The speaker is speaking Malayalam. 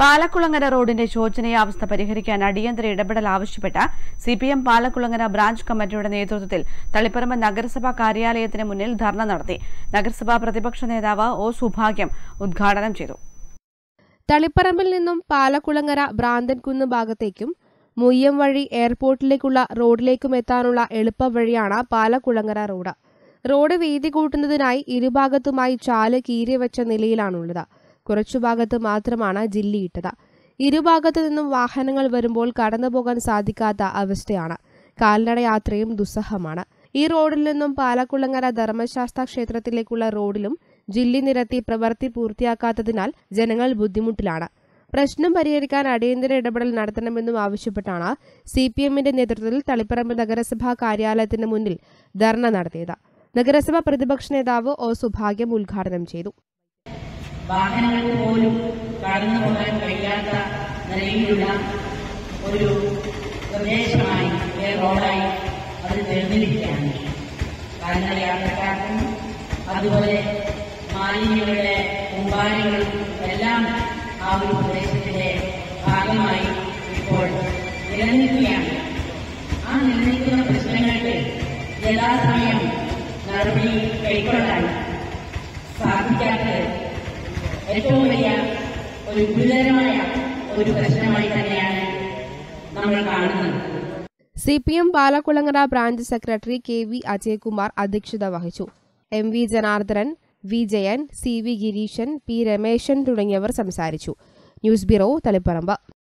പാലക്കുളങ്ങര റോഡിന്റെ ശോചനീയാവസ്ഥ പരിഹരിക്കാൻ അടിയന്തര ഇടപെടൽ ആവശ്യപ്പെട്ട C P M Palakkulangara branch കമ്മിറ്റിയുടെ നേതൃത്വത്തിൽ തളിപ്പറമ്പ് നഗരസഭാ കാര്യാലയത്തിന് മുന്നിൽ ധർണ നടത്തി നഗരസഭാ പ്രതിപക്ഷ നേതാവ് ഒ സുഭാഗ്യം ഉദ്ഘാടനം ചെയ്തു തളിപ്പറമ്പിൽ നിന്നും പാലക്കുളങ്ങര ഭ്രാന്തൻകുന്ന് ഭാഗത്തേക്കും മുയ്യം വഴി എയർപോർട്ടിലേക്കുള്ള റോഡിലേക്കും എത്താനുള്ള എളുപ്പവഴിയാണ് പാലക്കുളങ്ങര റോഡ് റോഡ് വീതി കൂട്ടുന്നതിനായി ഇരുഭാഗത്തുമായി ചാല് കീറിവെച്ച നിലയിലാണുള്ളത് കുറച്ചു ഭാഗത്ത് മാത്രമാണ് ജില്ലിയിട്ടത് ഇരുഭാഗത്തു നിന്നും വാഹനങ്ങൾ വരുമ്പോൾ കടന്നുപോകാൻ സാധിക്കാത്ത അവസ്ഥയാണ് കാൽനട യാത്രയും ദുസ്സഹമാണ് ഈ റോഡിൽ നിന്നും പാലക്കുളങ്ങര ധർമ്മശാസ്ത്ര ക്ഷേത്രത്തിലേക്കുള്ള റോഡിലും ജില്ലി നിരത്തി പ്രവൃത്തി പൂർത്തിയാക്കാത്തതിനാൽ ജനങ്ങൾ ബുദ്ധിമുട്ടിലാണ് പ്രശ്നം പരിഹരിക്കാൻ അടിയന്തര ഇടപെടൽ നടത്തണമെന്നും ആവശ്യപ്പെട്ടാണ് സി പി എമ്മിന്റെ നേതൃത്വത്തിൽ തളിപ്പറമ്പ് നഗരസഭാ കാര്യാലയത്തിന് മുന്നിൽ ധർണ നടത്തിയത് നഗരസഭാ പ്രതിപക്ഷ നേതാവ് ഒ സുഭാഗ്യം ഉദ്ഘാടനം ചെയ്തു വാഹനങ്ങൾക്ക് പോലും കടന്നു പോകാൻ കഴിയാത്ത നിലയിലുള്ള ഒരു പ്രദേശമായി ഏ റോഡായി അത് തീർന്നിരിക്കുകയാണ് കാൽനട യാത്രക്കാർക്കും അതുപോലെ മാലിന്യങ്ങളുടെ കൂമ്പാരങ്ങളും എല്ലാം ആ ഒരു പ്രദേശത്തിന്റെ ഭാഗമായി ഇപ്പോൾ നിലനിൽക്കുകയാണ് ആ നിലനിൽക്കുന്ന പ്രശ്നങ്ങൾക്ക് യഥാസമയം നടപടി കൈക്കൊള്ളാൻ സാധിക്കാത്തത് ഏറ്റവും വലിയ ഒരു ഗുരുതരമായ ഒരു പ്രശ്നമായി തന്നെയാണ് നമ്മൾ കാണുന്നത് C P M Palakkulangara branch secretary K V Ajayakumar അധ്യക്ഷത വഹിച്ചു M V Janardhanan V Jayan C V Gireeshan P Rameshan തുടങ്ങിയവർ സംസാരിച്ചു ന്യൂസ് ബ്യൂറോ തളിപ്പറമ്പ്